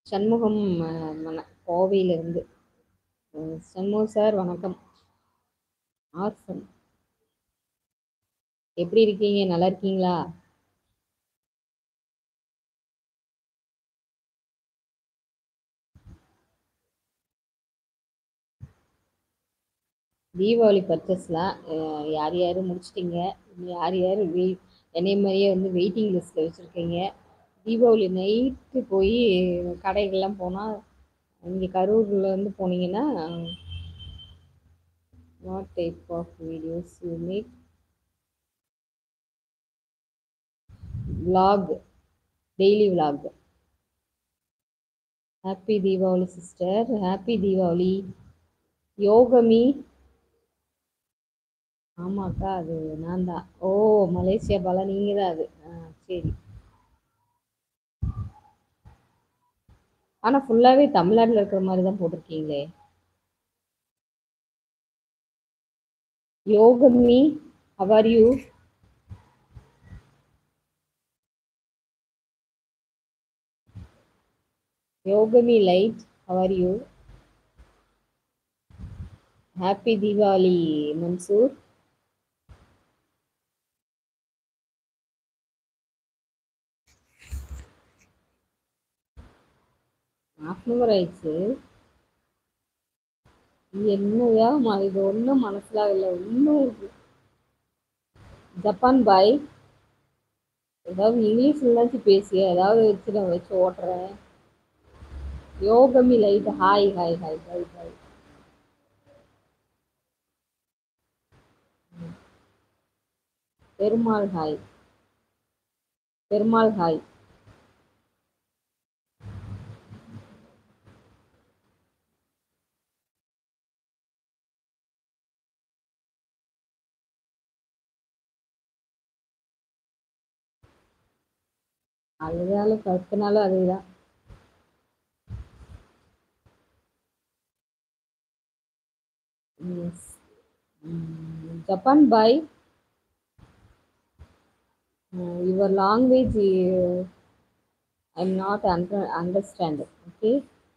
சண்முகம் அஹ், வண- கோவையிலிருந்து அஹ், சண்முகம் சார் வணக்கம் ஆசம் எப்படி இருக்கீங்க நல்லா இருக்கீங்களா தீபாவளி பர்ச்சேஸ்லாம் அஹ், யார் யார் முடிச்சிட்டீங்க இன்னும் யார் யார் வெய் என்னைய மாதிரியே வந்து வெயிட்டிங் லிஸ்ட்டில் வச்சுருக்கீங்க தீபாவளி நைட்டு போய் கடைகள்லாம் போனால் இங்கே கரூரில் வந்து போனீங்கன்னா what type of videos you make vlog daily vlog happy Deepavali sister happy Deepavali யோகமி ஆமாக்கா அது நான் தான் ஓ மலேசியா பாலா நீங்கள் தான் அது ஆ சரி ஆனால் ஃபுல்லாகவே தமிழ்நாட்டில் இருக்கிற மாதிரி தான் போட்டிருக்கீங்களே யோகமி ஹவர் யூ யோகமி லைட் how are you happy Deepavali Mansoor half an hour ஆயிடுச்சு என்னையா ம- இது ஒன்றும் மனசில் இல்லை இன்னும் இருக்கு ஜப்பான் பாய் ஏதாவது இங்கிலீஷ்லாச்சும் பேசிய ஏதாவது வச்சு நான் வச்சு ஓட்டுறேன் யோகமி லைட் hi hi hi hi hi Perumal hi Perumal hi அதுதான் பத்து நாளும் அதுதான் Yes. Mm, Japan by uh, your language uh, I'm not under, understand. Okay.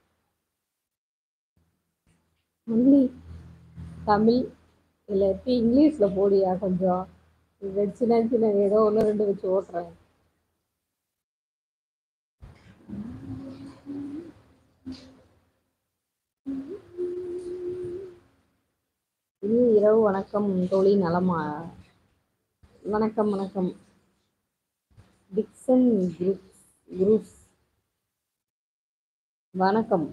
Only Tamil இல்லாட்டி இங்கிலீஷில் போடியா கொஞ்சம் இது வச்சுனா சின்ன ஏதோ ஒன்று ரெண்டு வச்சு ஓட்டுறேன் இனி இரவு வணக்கம் தோழி நலமா வணக்கம் வணக்கம் டிக்சன் குரூப்ஸ் குரூப்ஸ் வணக்கம்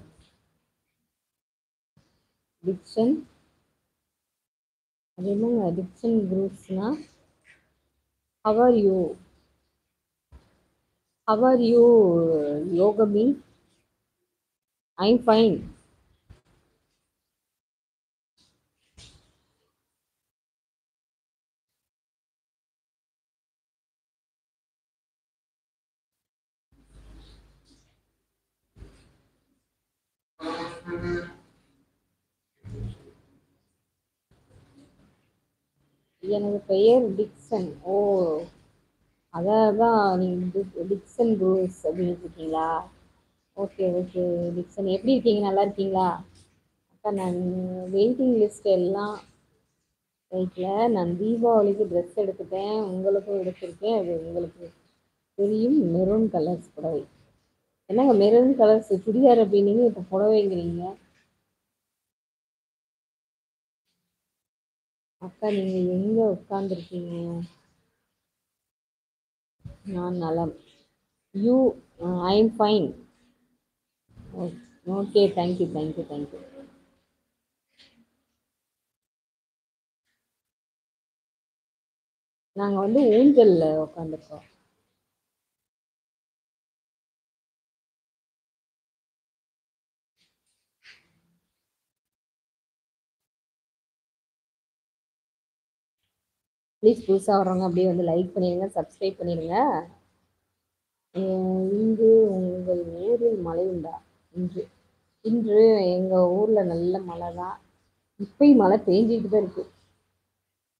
டிக்சன் அது என்னங்க டிக்சன் குரூப்ஸ்னா ஹவர் யூ ஹவர் யூ யோகமி ஐம் ஃபைன் எனது பெயர் டிக்சன் ஓ அதான் நீங்கள் டிக்சன் குரூஸ் அப்படின்னு இருக்கீங்களா ஓகே ஓகே டிக்சன் எப்படி இருக்கீங்க நல்லா இருக்கீங்களா அக்கா நான் வெயிட்டிங் லிஸ்ட் எல்லாம் வீட்டில் நான் தீபாவளிக்கு ட்ரெஸ் எடுத்துட்டேன் உங்களுக்கும் எடுத்திருக்கேன் அது உங்களுக்கு தெரியும் மெரூன் கலர்ஸ் புடவை என்னங்க மெரூன் கலர்ஸ் சுடிதார் அப்படின்னீங்க இப்போ புடவைங்கிறீங்க அக்கா நீங்கள் எங்கே உட்காந்துருக்கீங்க நான் நலம் you I am fine okay thank you thank you thank you நாங்கள் வந்து ஊஞ்சலில் உட்காந்துருக்கோம் ப்ளீஸ் புதுசாக வர்றவங்க அப்படியே வந்து லைக் பண்ணிடுங்க சப்ஸ்கிரைப் பண்ணிடுங்க அஹ் இங்கு உங்கள் ஊரில் மழை உண்டா இன்று இன்று எங்கள் ஊரில் நல்ல மழை தான் இப்பயும் மழை பெஞ்சிக்கிட்டு தான் இருக்குது